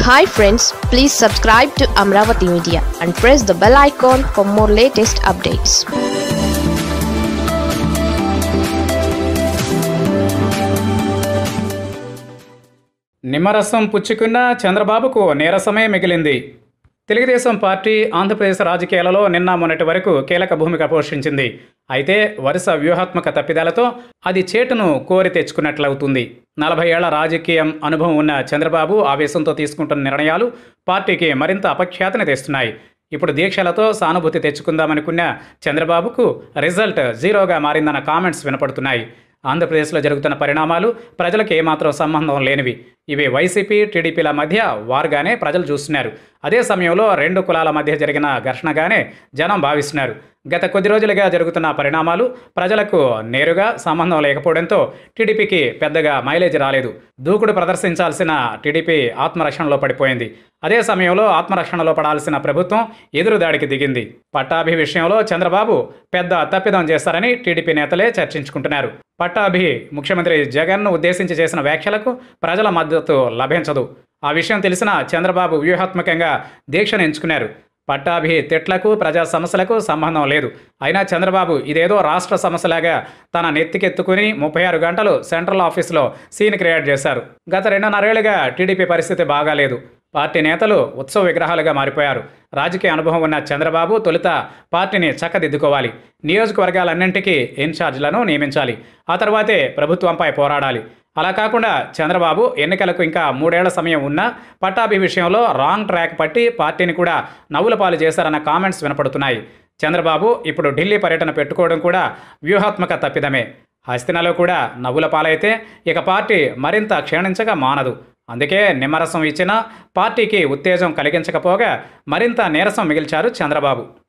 hi friends please subscribe to Amaravati media and press the bell icon for more latest updates నిమ్మరసం పుచ్చుకున్న చంద్రబాబుకు నీరసమే మిగిలింది Telugu Desam party Andhra Pradesh రాజకీయాలలో నిన్న మొన్నటి వరకు కీలక భూమిక పోషించింది అయితే వరుస వ్యూహాత్మక తప్పిదాలతో అది చేటును కోరి తెచ్చుకున్నట్లవుతుంది నలభై ఏళ్ల రాజకీయం అనుభవం ఉన్న చంద్రబాబు ఆవేశంతో తీసుకుంటున్న నిర్ణయాలు పార్టీకి మరింత అపఖ్యాతిని తెస్తున్నాయి ఇప్పుడు దీక్షలతో సానుభూతి తెచ్చుకుందామనుకున్న చంద్రబాబుకు రిజల్ట్ జీరోగా మారిందన్న కామెంట్స్ వినపడుతున్నాయి ఆంధ్రప్రదేశ్లో జరుగుతున్న పరిణామాలు ప్రజలకు ఏమాత్రం సంబంధం లేనివి ఇవి వైసీపీ టీడీపీల మధ్య వారుగానే ప్రజలు చూస్తున్నారు అదే సమయంలో రెండు కులాల మధ్య జరిగిన ఘర్షణగానే జనం భావిస్తున్నారు గత కొద్ది రోజులుగా జరుగుతున్న పరిణామాలు ప్రజలకు నేరుగా సంబంధం లేకపోవడంతో టీడీపీకి పెద్దగా మైలేజ్ రాలేదు దూకుడు ప్రదర్శించాల్సిన టీడీపీ ఆత్మరక్షణలో పడిపోయింది అదే సమయంలో ఆత్మరక్షణలో పడాల్సిన ప్రభుత్వం ఎదురుదాడికి దిగింది పట్టాభి విషయంలో చంద్రబాబు పెద్ద తప్పిదం చేస్తారని టీడీపీ నేతలే చర్చించుకుంటున్నారు పట్టాభి ముఖ్యమంత్రి జగన్ను ఉద్దేశించి చేసిన వ్యాఖ్యలకు ప్రజల మద్దతు లభించదు ఆ విషయం తెలిసిన చంద్రబాబు వ్యూహాత్మకంగా దీక్షను ఎంచుకున్నారు పట్టాభి తిట్లకు ప్రజా సమస్యలకు సంబంధం లేదు అయినా చంద్రబాబు ఇదేదో రాష్ట్ర సమస్యలాగా తన నెత్తికెత్తుకుని ముప్పై ఆరు గంటలు సెంట్రల్ ఆఫీస్లో సీన్ క్రియేట్ చేశారు గత రెండున్నరేళ్లుగా టీడీపీ పరిస్థితి బాగాలేదు పార్టీ నేతలు ఉత్సవ విగ్రహాలుగా మారిపోయారు రాజకీయ అనుభవం ఉన్న చంద్రబాబు తొలుత పార్టీని చక్కదిద్దుకోవాలి నియోజకవర్గాలన్నింటికీ ఇన్ఛార్జీలను నియమించాలి ఆ తర్వాతే ప్రభుత్వంపై పోరాడాలి అలా కాకుండా చంద్రబాబు ఎన్నికలకు ఇంకా మూడేళ్ల సమయం ఉన్నా పట్టాభి విషయంలో రాంగ్ ట్రాక్ పట్టి పార్టీని కూడా నవ్వుల పాలు చేశారన్న కామెంట్స్ వినపడుతున్నాయి చంద్రబాబు ఇప్పుడు ఢిల్లీ పర్యటన పెట్టుకోవడం కూడా వ్యూహాత్మక తప్పిదమే హస్తినలో కూడా నవ్వుల పాలైతే ఇక పార్టీ మరింత క్షీణించగా మానదు అందుకే నిమ్మరసం ఇచ్చినా పార్టీకి ఉత్తేజం కలిగించకపోగా మరింత నీరసం మిగిల్చారు చంద్రబాబు